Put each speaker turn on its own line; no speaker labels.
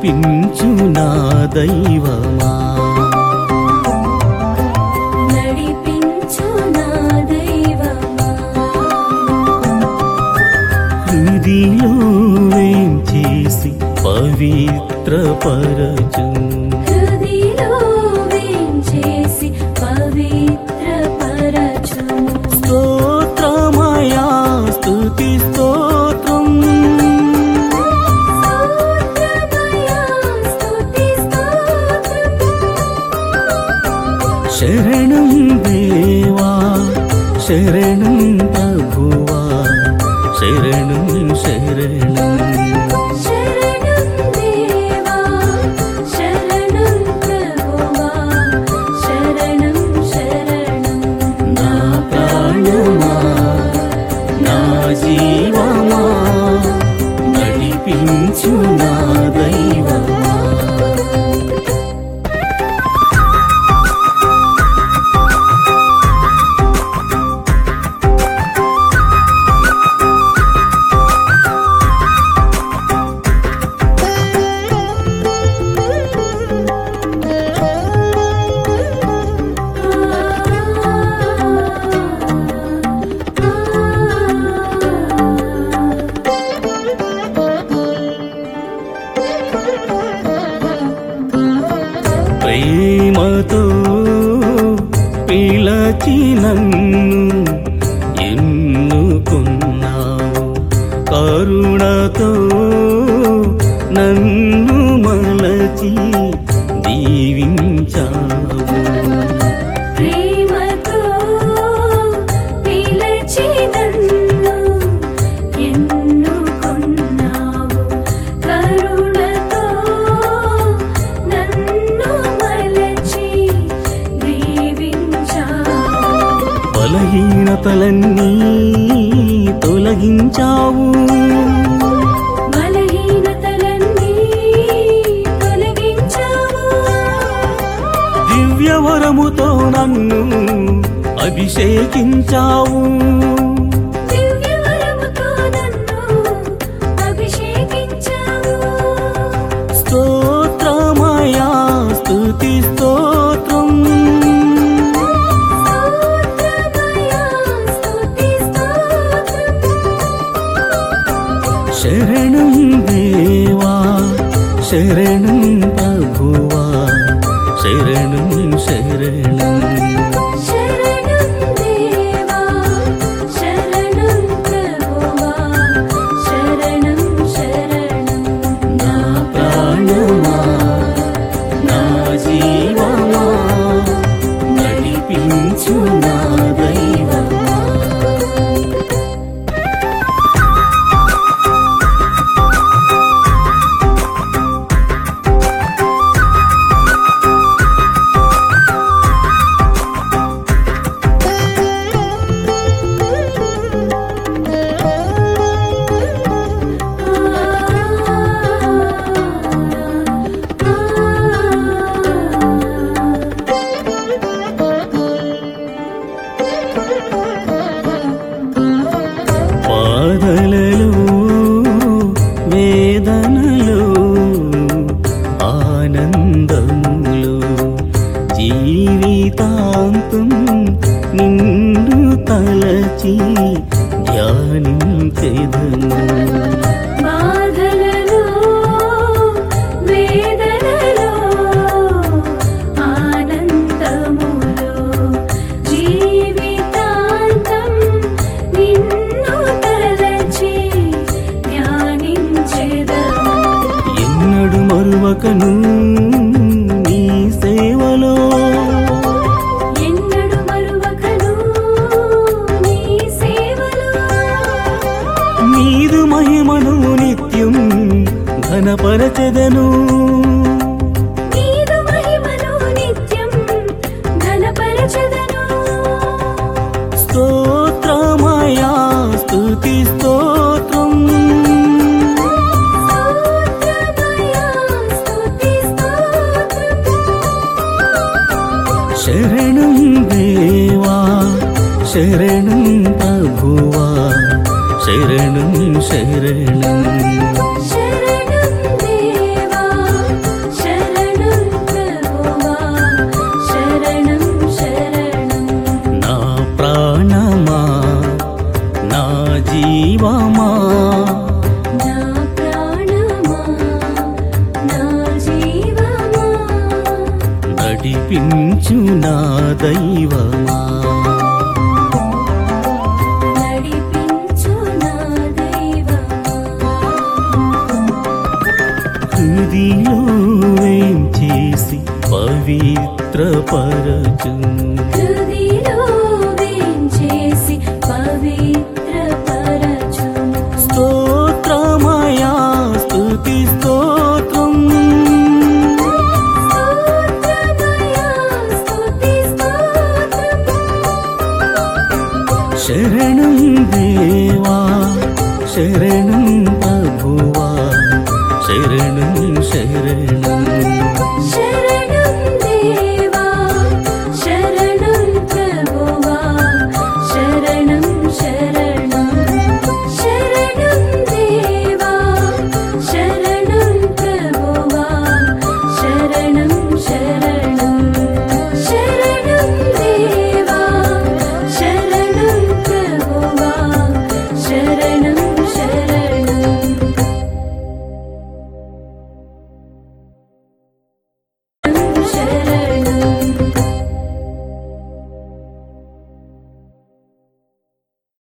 నడిపించు నా దైవమా
నడిపించు నా దైవమా
హృదిలో వేంచేసి పవిత్రపరచు
హృదిలో వేంచేసి పవిత్రపరచుము
స్తోత్రమయా స్తుతి స్తోత్రం
స్తోత్రమయా స్తుతి స్తోత్రము
శరణం దేవా శరణం ప్రభువా శరణం శరణం
శరణం దేవా శరణం ప్రభువా శరణం శరణం
నా ప్రాణమా నా జీవమా నడిపించు నా దైవమా ప్రేమతో పిలచి నన్ను ఎన్నుకున్నావు కరుణతో నన్ను మలచి దీవించావు
ప్రేమతో పిలిచి నన్ను ఎన్నుకున్నావు కరుణతో నన్ను మలచి దీవించావు
బలహీనతలన్నీ తొలగించావు
బలహీనతలన్నీ తొలగించావు
దివ్యవరముతో నన్ను అభిషేకించావు
దివ్యవరముతో నన్ను అభిషేకించావు
స్తోత్రమయా స్తుతి స్తోత్రం
స్తోత్రమయా స్తుతి స్తోత్రము
శరణం దేవా శరణం ప్రభువా శరణం శరణం
శరణం దేవా శరణం ప్రభువా శరణం శరణం
నా ప్రాణమా నా జీవమా నడిపించు నా దైవమా బాధలలో వేదనలో ఆనందములో జీవితాంతం నిన్ను తలచి ధ్యానించెదను
బాధలలో వేదనలో ఆనందములో జీవితాంతం నిన్ను తలచి ధ్యానించెదను
ఎన్నడు మరువకను నీ సేవలో
ఎన్నడు మరువకను నీ సేవలో
నీదు మహిమను నిత్యం ఘనపరచెదను
నీదు మహిమను నిత్యం ఘనపరచెదను
స్తోత్రమయా స్తుతి స్తోత్రం
స్తోత్రమయా స్తుతి స్తోత్రము
శరణం దేవా శరణం ప్రభువా శరణం శరణం
శరణం దేవా
నడిపించు నా దైవమా
నడిపించు నా దైవమా
హృదిలో వేం చేసి పవిత్ర పరచు
హృదయంలో